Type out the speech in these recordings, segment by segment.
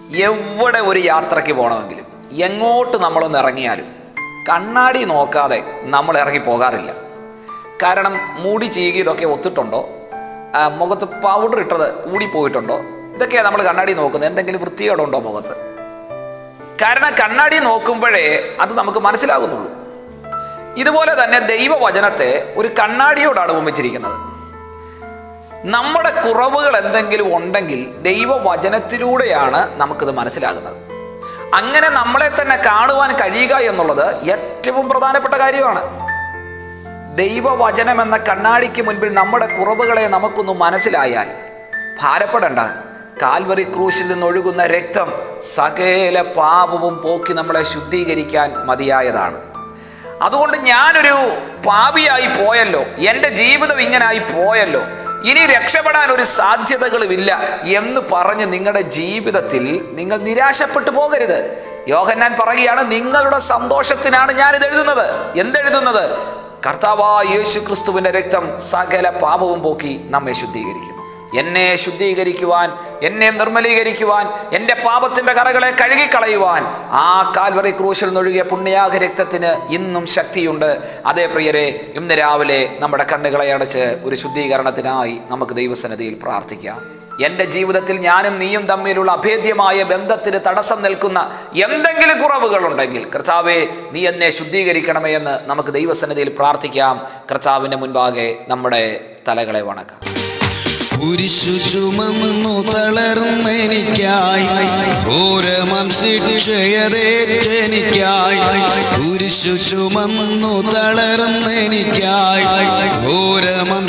എവിടെ ഒരു യാത്രയ്ക്ക് പോകണമെങ്കിലും എങ്ങോട്ട് നമ്മളൊന്ന് ഇറങ്ങിയാലും കണ്ണാടി നോക്കാതെ നമ്മൾ ഇറങ്ങി പോകാറില്ല കാരണം മൂടി ചീകി ഇതൊക്കെ ഒത്തിട്ടുണ്ടോ ആ, മുഖത്ത് പൗഡർ ഇട്ടത് കൂടിപ്പോയിട്ടുണ്ടോ ഇതൊക്കെയാണ് നമ്മൾ കണ്ണാടി നോക്കുന്നത് എന്തെങ്കിലും വൃത്തികേടുണ്ടോ മുഖത്ത് കാരണം കണ്ണാടി നോക്കുമ്പോഴേ അത് നമുക്ക് മനസ്സിലാകുന്നുള്ളൂ ഇതുപോലെ തന്നെ ദൈവവചനത്തെ ഒരു കണ്ണാടിയോടാണ് ഉപമിച്ചിരിക്കുന്നത് നമ്മുടെ കുറവുകൾ എന്തെങ്കിലും ഉണ്ടെങ്കിൽ ദൈവവചനത്തിലൂടെയാണ് നമുക്കിത് മനസ്സിലാകുന്നത് അങ്ങനെ നമ്മളെ തന്നെ കാണുവാൻ കഴിയുക എന്നുള്ളത് ഏറ്റവും പ്രധാനപ്പെട്ട കാര്യമാണ് ദൈവവചനം എന്ന കണ്ണാടിക്ക് മുൻപിൽ നമ്മുടെ കുറവുകളെ നമുക്കൊന്ന് മനസ്സിലായാൽ ഭാരപ്പെടണ്ട കാൽവറി ക്രൂശിൽ നിന്നൊഴുകുന്ന രക്തം സകല പാപവും പോക്കി നമ്മളെ ശുദ്ധീകരിക്കാൻ മതിയായതാണ് അതുകൊണ്ട് ഞാനൊരു പാപിയായി പോയല്ലോ എൻ്റെ ജീവിതം ഇങ്ങനായി പോയല്ലോ ഇനി രക്ഷപ്പെടാൻ ഒരു സാധ്യതകളുമില്ല എന്ന് പറഞ്ഞ് നിങ്ങളുടെ ജീവിതത്തിൽ നിങ്ങൾ നിരാശപ്പെട്ടു പോകരുത് യോഹന്നാൻ പറയുകയാണ് നിങ്ങളുടെ സന്തോഷത്തിനാണ് ഞാൻ ഇത് എഴുതുന്നത് എന്തെഴുതുന്നത് കർത്താവായ യേശു ക്രിസ്തുവിൻ്റെ രക്തം സകല പാപവും പോക്കി നമ്മെ ശുദ്ധീകരിക്കുന്നു എന്നെ ശുദ്ധീകരിക്കുവാൻ എന്നെ നിർമ്മലീകരിക്കുവാൻ എൻ്റെ പാപത്തിൻ്റെ കറകളെ കഴുകിക്കളയുവാൻ ആ കാൽവറി ക്രൂശിൽ നിന്നൊഴുകിയ പുണ്യാഗ രക്തത്തിന് ഇന്നും ശക്തിയുണ്ട് അതേ പ്രിയരെ ഇന്ന് രാവിലെ നമ്മുടെ കണ്ണുകളെ അടച്ച് ഒരു ശുദ്ധീകരണത്തിനായി നമുക്ക് ദൈവസന്നിധിയിൽ പ്രാർത്ഥിക്കാം എൻ്റെ ജീവിതത്തിൽ ഞാനും നീയും തമ്മിലുള്ള അഭേദ്യമായ ബന്ധത്തിന് തടസ്സം നിൽക്കുന്ന എന്തെങ്കിലും കുറവുകളുണ്ടെങ്കിൽ കർത്താവെ നീ എന്നെ ശുദ്ധീകരിക്കണമേ എന്ന് നമുക്ക് ദൈവസന്നിധിയിൽ പ്രാർത്ഥിക്കാം കർത്താവിൻ്റെ മുൻപാകെ നമ്മുടെ തലകളെ വണക്കാം കുരിശു ചുമന്നു തളർന്നെനിക്കായി ഘോരമം ശിക്ഷയതേറ്റെനിക്കായി കുരിശു ചുമന്നു തളർന്നെനിക്കായി ഘോരമം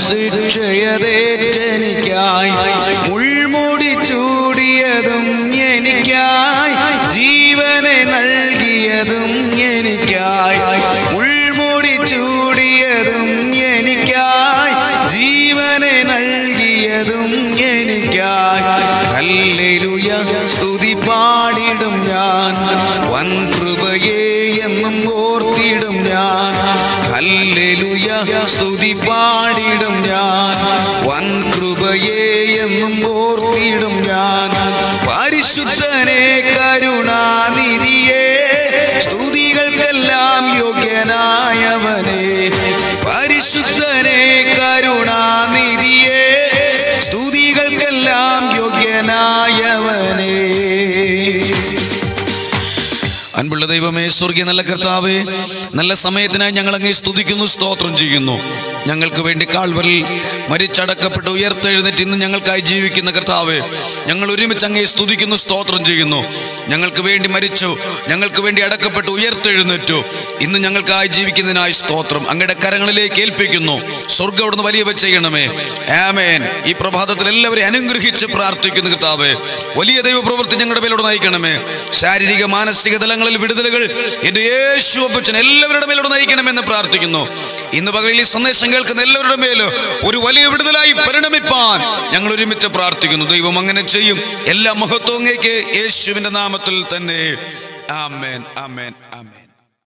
ശിക്ഷയതേറ്റെനിക്കായി മുൾമുടി ചൂടിയതും എനിക്കായി ജീവനെ നൽകിയതും എനിക്കായി മുൾമുടി ചൂടിയതും എനിക്കായി ജീവനെ നൽകിയതും എനിക്കായി ഹല്ലേലൂയ സ്തുതി പാടിടും ഞാൻ വൻ കൃപയെ എന്നും ഓർത്തിടും ഞാൻ ഹല്ലേലൂയ സ്തുതി പാടിടും ഞാൻ വൻ കൃപയെ എന്നും ഓർത്തിടും ഞാൻ പരിശുദ്ധനെ കരുണാനിധിയെ സ്തുതികൾക്കെല്ലാം യോഗ്യനായവനെ പരിശുദ്ധനെ കരുണാനിധിയെ സ്തുതികൾക്കെല്ലാം യോഗ്യനായവനെ അൻപുള്ള ദൈവമേ സ്വർഗീയ നല്ല കർത്താവേ നല്ല സമയത്തിനായി ഞങ്ങൾ അങ്ങേ സ്തുതിക്കുന്നു സ്തോത്രം ചെയ്യുന്നു ഞങ്ങൾക്ക് വേണ്ടി കാൽവരിൽ മരിച്ചടക്കപ്പെട്ട് ഉയർത്തെഴുന്നേറ്റ് ഇന്ന് ഞങ്ങൾക്കായി ജീവിക്കുന്ന കർത്താവേ ഞങ്ങൾ ഒരുമിച്ച് അങ്ങേ സ്തുതിക്കുന്നു സ്തോത്രം ചെയ്യുന്നു ഞങ്ങൾക്ക് വേണ്ടി മരിച്ചു ഞങ്ങൾക്ക് വേണ്ടി അടക്കപ്പെട്ട് ഉയർത്തെഴുന്നേറ്റു ഇന്ന് ഞങ്ങൾക്കായി ജീവിക്കുന്നതിനായി സ്തോത്രം അങ്ങയുടെ കരങ്ങളിലേക്ക് ഏൽപ്പിക്കുന്നു സ്വർഗ്ഗം അവിടുന്ന് വലിയവ ചെയ്യണമേ ആമേൻ ഈ പ്രഭാതത്തിൽ എല്ലാവരെയും അനുഗ്രഹിച്ച് പ്രാർത്ഥിക്കുന്നു കർത്താവേ വലിയ ദൈവപ്രവൃത്തി ഞങ്ങളുടെ മേലോട് നയിക്കണമേ ശാരീരിക മാനസിക തലങ്ങളിൽ വിടുതലുകൾ എൻ്റെ യേശു അപ്പച്ചൻ എല്ലാവരുടെ മേലോട് നയിക്കണമെന്ന് പ്രാർത്ഥിക്കുന്നു ഇന്ന് പകലിൽ ഈ സന്ദേശം കേൾക്കുന്ന എല്ലാവരുടെ മേലും ഒരു വലിയ വിടുതലായി പരിണമിപ്പാൻ ഞങ്ങൾ ഒരുമിച്ച് പ്രാർത്ഥിക്കുന്നു ദൈവം അങ്ങനെ ചെയ്യും എല്ലാ മഹത്വങ്ങേക്ക് യേശുവിൻ്റെ നാമത്തിൽ തന്നെ ആമേൻ ആമേൻ ആമേൻ